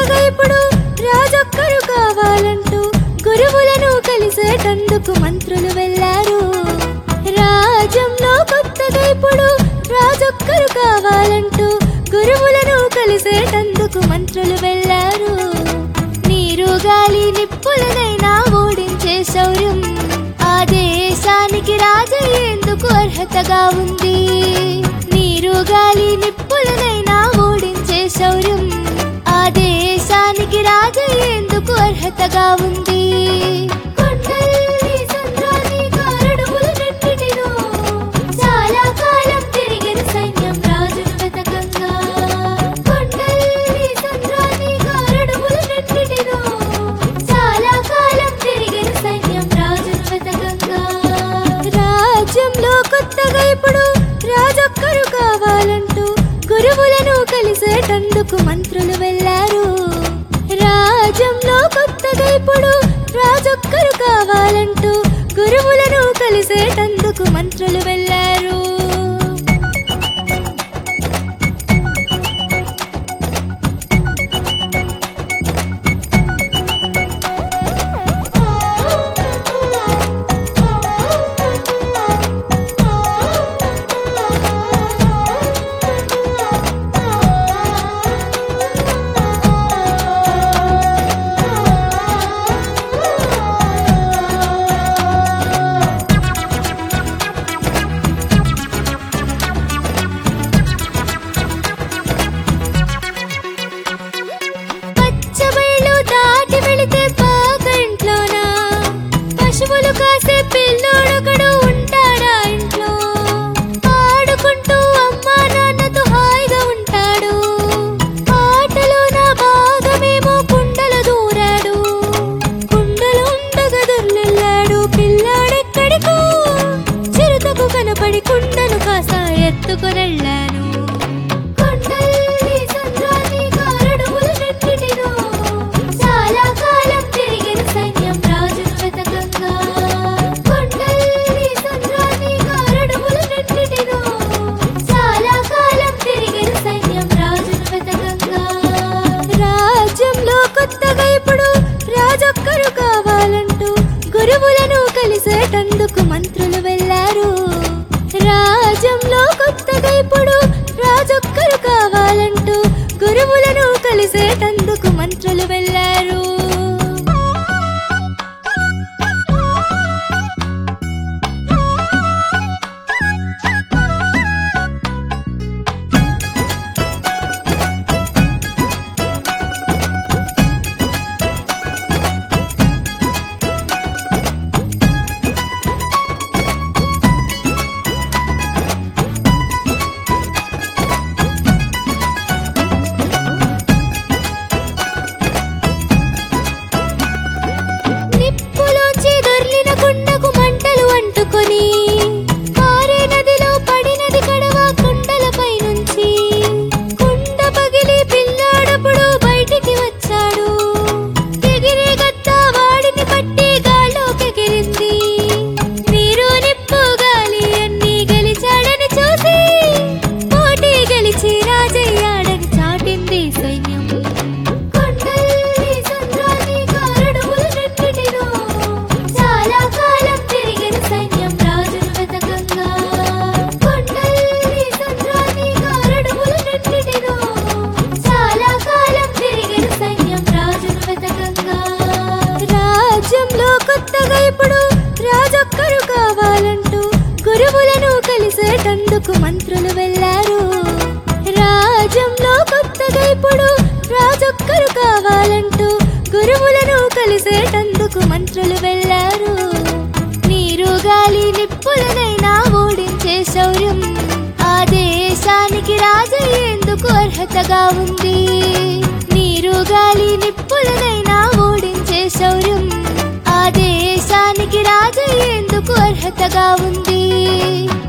కొత్తగా ఇప్పుడు రాజొక్కరు కావాలంటూ గురువులను కలిసేటందుకు మంత్రులు వెళ్ళారు రాజ్యంలో కొత్తగా ఇప్పుడు రాజొక్కరు కావాలంటూ గురువులను కలిసేటందుకు మంత్రులు వెళ్ళారు నీరు గాలి నిప్పులనైనా ఓడించే శౌర్యం ఆ దేశానికి రాజయ్యేందుకు అర్హతగా ఉంది నీరు గాలి నిప్పులనైనా ఓడించే శౌర్యం ఆ దేశానికి రాజయ్యేందుకు అర్హతగా ఉంది కొండల్ని సంద్రాన్ని కారడుములనన్నిటినో చాలా కాలం తిరిగిన సైన్యం రాజును వెతకంగా కొండల్ని సంద్రాన్ని కారడుములనన్నిటినో చాలా కాలం తిరిగిన సైన్యం రాజును వెతకంగా రాజ్యంలో కొత్తగా ఇప్పుడు రాజొక్కరు కావాలంటూ గురువులను కలిసేటందుకు మంత్రులు వెళ్ళారు రాజ్యంలో కొత్తగా ఇప్పుడు రాజొక్కరు కావాలంటూ గురువులను కలిసేటందుకు మంత్రులు వెళ్ళారు పచ్చబళ్ళు దాటి వెళితే పాకంట్లోనా పశువులు కాసే పిల్లోడొకడు ఉంటాడా ఇంట్లో ఆడుకుంటూ అమ్మా నాన్నతో హాయిగా ఉంటాడు ఆటలో నా భాగమేమో కుండలు దూరాడు కుండలు ఉండగా దొర్లెళ్ళాడు పిల్లాడెక్కడికో చిరుతకు కనపడి కుండను కాస్త ఎత్తుకునెళ్ళాను కొండల్ని సంద్రాన్ని కారడుములనన్నిటినో చాలా కాలం తిరిగిన సైన్యం రాజును వెతకంగా కొండల్ని సంద్రాన్ని కారడుములనన్నిటినో చాలా కాలం తిరిగిన సైన్యం రాజును వెతకంగా రాజ్యంలో కొత్తగా ఇప్పుడు రాజొక్కరు కావాలంటూ గురువులను కలిసేటందుకు మంత్రులు వెళ్ళారు రాజ్యంలో కొత్తగా ఇప్పుడు రాజొక్కరు కావాలంటూ గురువులను కలిసేటందుకు మంత్రులు వెళ్ళారు నిప్పులోంచి దొర్లిన కుండకు మంటలు అంటుకొని పారే నదిలో పడినది కడవ కుండలపై నుంచి కుండ పగిలి పిల్లాడప్పుడు బయటికి వచ్చాడు ఎగిరే గద్ద వాడిని పట్టి గాల్లోకి ఎగిరింది నీరు నిప్పు గాలి అన్ని గెలిచాడని చూసి పోటీ గెలిచి రాజయ్యాడని చాటింది సైన్యం కొండల్ని సంద్రాన్ని కారడుములనన్నిటినో చాలా కాలం తిరిగిన సైన్యం రాజును వెతకంగా కొండల్ని సంద్రాన్ని కారడుములనన్నిటినో చాలా కాలం తిరిగిన సైన్యం రాజును వెతకంగా రాజ్యంలో కొత్తగా ఇప్పుడు రాజొక్కరు కావాలంటూ గురువులను కలిసేటందుకు మంత్రులు వెళ్ళారు రాజ్యంలో కొత్తగా ఇప్పుడు రాజొక్కరు కావాలంటూ గురువులను కలిసేటందుకు మంత్రులు వెళ్ళారు నీరు గాలి నిప్పులనైనా ఓడించే శౌర్యం ఆ దేశానికి రాజయ్యేందుకు అర్హతగా ఉంది నీరు గాలి నిప్పులనైనా ఓడించే శౌర్యం ఆ దేశానికి రాజయ్యేందుకు అర్హతగా ఉంది